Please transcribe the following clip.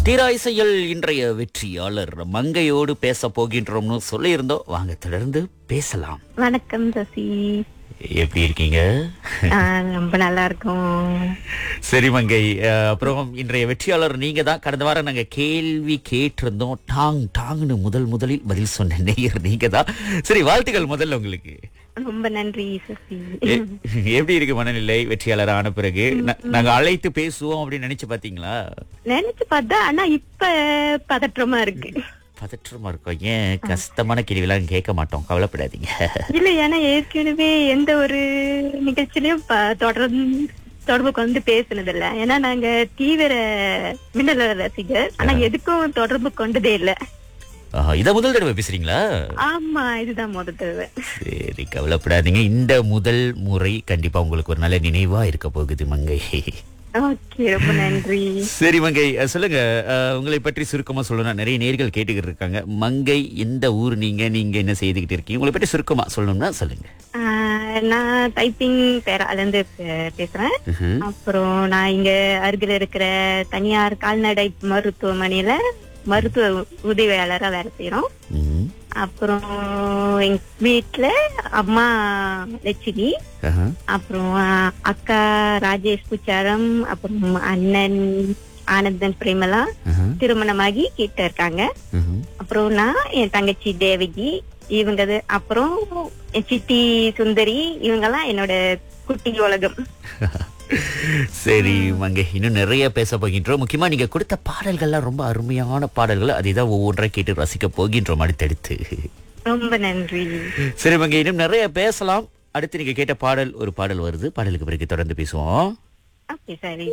தீராயிசையில் இன்றைய வெற்றியாளர் மங்கையோடு பேச போகின்றோம்னு சொல்லியிருந்தோம் வாங்க தொடர்ந்து பேசலாம் வணக்கம் சசி எப்படி இருக்கீங்க ஆ, ரொம்ப நல்லா இருக்கும் சரி மங்கை அஹ், அப்புறம் இன்றைய வெற்றியாளர் நீங்க தான் கடந்த வாரம் நாங்க கேள்வி கேட்டிருந்தோம் டாங் டாங்னு முதல் முதலில் பதில் சொன்ன நேயர் நீங்க தான் சரி வாழ்த்துக்கள் முதல்ல உங்களுக்கு ரொம்ப நன்றி சசி எ- எப்படி இருக்கு மனநிலை வெற்றியாளர் ஆன பிறகு நா- நாங்க அழைத்து பேசுவோம் அப்படின்னு நினைச்சு பாத்தீங்களா நினைச்சு பார்த்தா ஆனா இப்ப பதற்றமா இருக்கு பதற்றமா இருக்கோம் ஏன் கஷ்டமான கேள்விலாம் கேட்க மாட்டோம் கவலைப்படாதீங்க இல்ல ஏன்னா ஏற்கனவே எந்த ஒரு நிகழ்ச்சியிலயும் ப- தொடர்ந்து தொடர்புக்கு வந்து பேசுனது இல்ல ஏன்னா நாங்க தீவிர மின்னல ரசிகர் ஆனா எதுக்கும் தொடர்பு கொண்டதே இல்ல ஆஹா, இத முதல் தடவை பேசுறீங்களா ஆமா இதுதான் முத தடவை சரி கவலைப்படாதீங்க இந்த முதல் முறை கண்டிப்பா உங்களுக்கு ஒரு நல்ல நினைவா இருக்க போகுது மங்கை ஓகே ரொம்ப நன்றி சரி மங்கை அஹ், சொல்லுங்க அஹ், உங்களை பற்றி சுருக்கமா சொல்லணும் நிறைய நேர்கள் கேட்டுக்கிட்டு இருக்காங்க மங்கை எந்த ஊர் நீங்க நீங்க என்ன செய்துகிட்டு இருக்கீங்க உங்களை பற்றி சுருக்கமா சொல்லணும்னா சொல்லுங்க ஆ, நான் டைப்பிங் பேரால இருந்து பே- பேசுறேன் ம்ஹும். அப்புறம் நான் இங்க அருகில் இருக்கிற தனியார் கால்நடை மருத்துவமனையில மருத்துவ உதவியாளரா வேலை செய்யறோம் ம்ஹும். அப்புறம் எங்க வீட்டுல அம்மா லட்சுமி ஆஹா. அப்புறம் அஹ், அக்கா ராஜேஷ் புச்சாரம் அப்புறம் அண்ணன் ஆனந்தன் பிரேமலா ஆஹா. திருமணமாகி கிட்ட இருக்காங்க ம்ஹும். அப்புறம் நான் என் தங்கச்சி தேவகி இவங்க அப்புறம் என் சித்தி சுந்தரி இவங்கெல்லாம் என்னோட குட்டி உலகம் சரி மங்கை இன்னும் நிறைய பேச போகின்றோம் முக்கியமா நீங்க கொடுத்த பாடல்கள்லாம் ரொம்ப அருமையான பாடல்கள் அதை தான் ஒவ்வொன்றா கேட்டு ரசிக்க போகின்றோம் அடுத்தடுத்து ரொம்ப நன்றி சரி மங்கை இன்னும் நிறைய பேசலாம் அடுத்து நீங்க கேட்ட பாடல் ஒரு பாடல் வருது பாடலுக்கு பிறகு தொடர்ந்து பேசுவோம் ஓகே சரி